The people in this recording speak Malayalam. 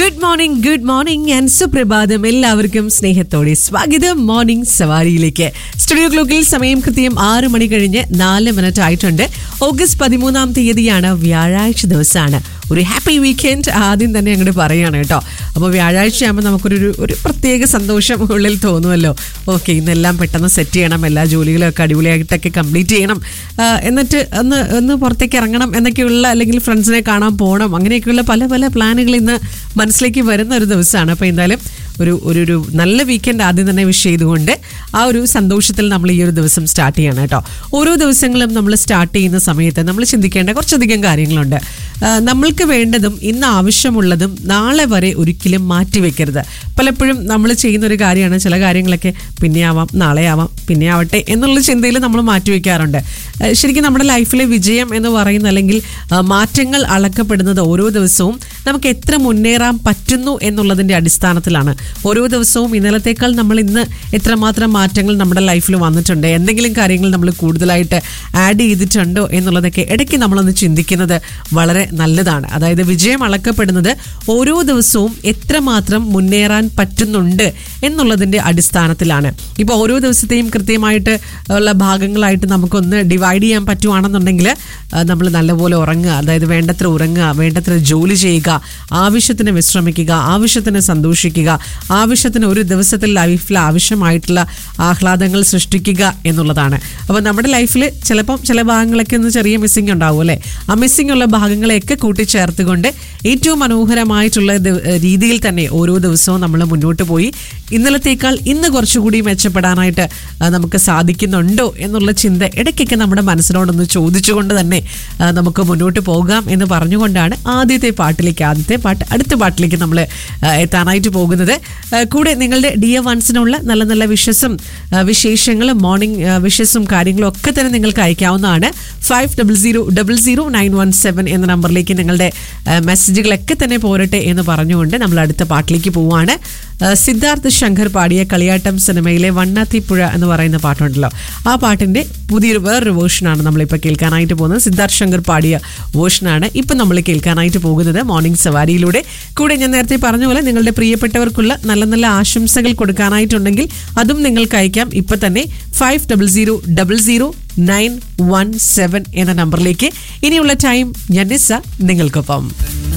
good morning good morning and സുപ്രഭാതം എല്ലാവർക്കും സ്നേഹത്തോടെ സ്വാഗതം മോർണിംഗ് സവാരിയിലേക്ക് സ്റ്റുഡിയോ ക്ലോക്കിൽ സമയം കൃത്യം ആറ് മണി കഴിഞ്ഞ് നാല് മിനിറ്റ് ആയിട്ടുണ്ട് ഓഗസ്റ്റ് പതിമൂന്നാം തീയതിയാണ് വ്യാഴാഴ്ച ദിവസമാണ് ഒരു ഹാപ്പി വീക്കെൻഡ് ആദ്യം തന്നെ അങ്ങോട്ട് പറയാണ് കേട്ടോ അപ്പോൾ വ്യാഴാഴ്ച ആകുമ്പോൾ നമുക്കൊരു ഒരു- ഒരു പ്രത്യേക സന്തോഷം ഉള്ളിൽ തോന്നുമല്ലോ ഓക്കെ ഇന്നെല്ലാം പെട്ടെന്ന് സെറ്റ് ചെയ്യണം എല്ലാ ജോലികളൊക്കെ അടിപൊളിയായിട്ടൊക്കെ കംപ്ലീറ്റ് ചെയ്യണം ആ, എന്നിട്ട് ഒന്ന് ഒന്ന് പുറത്തേക്ക് ഇറങ്ങണം എന്നൊക്കെയുള്ള അല്ലെങ്കിൽ ഫ്രണ്ട്സിനെ കാണാൻ പോകണം അങ്ങനെയൊക്കെയുള്ള പല പല പ്ലാനുകൾ ഇന്ന് മനസ്സിലേക്ക് വരുന്ന ഒരു ദിവസമാണ് അപ്പോൾ എന്തായാലും ഒരു ഒരു ഒരു നല്ല വീക്കെൻഡ് ആദ്യം തന്നെ വിഷ് ചെയ്തുകൊണ്ട് ആ ഒരു സന്തോഷത്തിൽ നമ്മൾ ഈ ഒരു ദിവസം സ്റ്റാർട്ട് ചെയ്യണം കേട്ടോ ഓരോ ദിവസങ്ങളും നമ്മൾ സ്റ്റാർട്ട് ചെയ്യുന്ന സമയത്ത് നമ്മൾ ചിന്തിക്കേണ്ട കുറച്ചധികം കാര്യങ്ങളുണ്ട് ആ, നമ്മൾക്ക് വേണ്ടതും ഇന്ന് ആവശ്യമുള്ളതും നാളെ വരെ ഒരിക്കലും മാറ്റിവെക്കരുത് പലപ്പോഴും നമ്മൾ ചെയ്യുന്ന ഒരു കാര്യമാണ് ചില കാര്യങ്ങളൊക്കെ പിന്നെ ആവാം നാളെ ആവാം പിന്നെ ആവട്ടെ എന്നുള്ള ചിന്തയിൽ നമ്മൾ മാറ്റിവെക്കാറുണ്ട് ആ, ശരിക്കും നമ്മുടെ ലൈഫിലെ വിജയം എന്ന് പറയുന്ന അല്ലെങ്കിൽ ആ, മാറ്റങ്ങൾ അളക്കപ്പെടുന്നത് ഓരോ ദിവസവും നമുക്ക് എത്ര മുന്നേറാൻ പറ്റുന്നു എന്നുള്ളതിൻ്റെ അടിസ്ഥാനത്തിലാണ് ഓരോ ദിവസവും ഇന്നലത്തേക്കാൾ നമ്മൾ ഇന്ന് എത്രമാത്രം മാറ്റങ്ങൾ നമ്മുടെ ലൈഫിൽ വന്നിട്ടുണ്ട് എന്തെങ്കിലും കാര്യങ്ങൾ നമ്മൾ കൂടുതലായിട്ട് ആഡ് ചെയ്തിട്ടുണ്ടോ എന്നുള്ളതൊക്കെ ഇടയ്ക്ക് നമ്മളൊന്ന് ചിന്തിക്കുന്നത് വളരെ നല്ലതാണ് അതായത് വിജയം അളക്കപ്പെടുന്നത് ഓരോ ദിവസവും എത്രമാത്രം മുന്നേറാൻ പറ്റുന്നുണ്ട് എന്നുള്ളതിൻ്റെ അടിസ്ഥാനത്തിലാണ് ഇപ്പോൾ ഓരോ ദിവസത്തെയും കൃത്യമായിട്ട് ഉള്ള ഭാഗങ്ങളായിട്ട് നമുക്കൊന്ന് ഡിവൈഡ് ചെയ്യാൻ പറ്റുവാണെന്നുണ്ടെങ്കിൽ നമ്മൾ നല്ലപോലെ ഉറങ്ങുക അതായത് വേണ്ടത്ര ഉറങ്ങുക വേണ്ടത്ര ജോലി ചെയ്യുക ആവശ്യത്തിന് വിശ്രമിക്കുക ആവശ്യത്തിന് സന്തോഷിക്കുക ആവശ്യത്തിന് ഒരു ദിവസത്തിൽ ലൈഫിൽ ആവശ്യമായിട്ടുള്ള ആഹ്ലാദങ്ങൾ സൃഷ്ടിക്കുക എന്നുള്ളതാണ് അപ്പോൾ നമ്മുടെ ലൈഫിൽ ചിലപ്പം ചില ഭാഗങ്ങളൊക്കെ ഒന്ന് ചെറിയ മിസ്സിംഗ് ഉണ്ടാവും അല്ലേ ആ മിസ്സിംഗ് ഉള്ള ഭാഗങ്ങളെയൊക്കെ കൂട്ടിച്ചേർത്തുകൊണ്ട് ഏറ്റവും മനോഹരമായിട്ടുള്ള ദി- രീതിയിൽ തന്നെ ഓരോ ദിവസവും നമ്മൾ മുന്നോട്ട് പോയി ഇന്നലത്തേക്കാൾ ഇന്ന് കുറച്ചുകൂടി മെച്ചപ്പെടാനായിട്ട് ആ, നമുക്ക് സാധിക്കുന്നുണ്ടോ എന്നുള്ള ചിന്ത ഇടയ്ക്കൊക്കെ നമ്മുടെ മനസ്സിനോടൊന്ന് ചോദിച്ചുകൊണ്ട് തന്നെ ആ, നമുക്ക് മുന്നോട്ട് പോകാം എന്ന് പറഞ്ഞുകൊണ്ടാണ് ആദ്യത്തെ പാട്ടിലേക്ക് ആദ്യത്തെ പാട്ട് അടുത്ത പാട്ടിലേക്ക് നമ്മൾ എത്താനായിട്ട് പോകുന്നത് ആ, കൂടെ നിങ്ങളുടെ ഡി എ വൺസിനുള്ള നല്ല നല്ല വിഷസും വിശേഷങ്ങളും മോർണിംഗ് വിഷസും കാര്യങ്ങളും ഒക്കെ തന്നെ നിങ്ങൾക്ക് അയക്കാവുന്നതാണ് five double zero double zero nine one seven എന്ന നമ്പറിലേക്ക് നിങ്ങളുടെ ആ, മെസ്സേജുകളൊക്കെ തന്നെ പോരട്ടെ എന്ന് പറഞ്ഞുകൊണ്ട് നമ്മൾ അടുത്ത പാട്ടിലേക്ക് പോവുകയാണ് ആ, സിദ്ധാർത്ഥ് ശങ്കർ പാടിയ കളിയാട്ടം സിനിമയിലെ വണ്ണാത്തിപ്പുഴ എന്ന് പറയുന്ന പാട്ടുണ്ടല്ലോ ആ പാട്ടിന്റെ പുതിയൊരു വേറൊരു വേർഷനാണ് നമ്മളിപ്പോൾ കേൾക്കാനായിട്ട് പോകുന്നത് സിദ്ധാർത്ഥ് ശങ്കർ പാടിയ വേർഷനാണ് ഇപ്പം നമ്മൾ കേൾക്കാനായിട്ട് പോകുന്നത് മോർണിംഗ് സവാരിയിലൂടെ കൂടെ ഞാൻ നേരത്തെ പറഞ്ഞ പോലെ നിങ്ങളുടെ പ്രിയപ്പെട്ടവർക്കുള്ള നല്ല നല്ല ആശംസകൾ കൊടുക്കാനായിട്ടുണ്ടെങ്കിൽ അതും നിങ്ങൾക്ക് അയക്കാം ഇപ്പം തന്നെ five double zero double zero nine one seven എന്ന നമ്പറിലേക്ക് ഇനിയുള്ള ടൈം ഞാൻ നിസ്സ നിങ്ങൾക്കൊപ്പം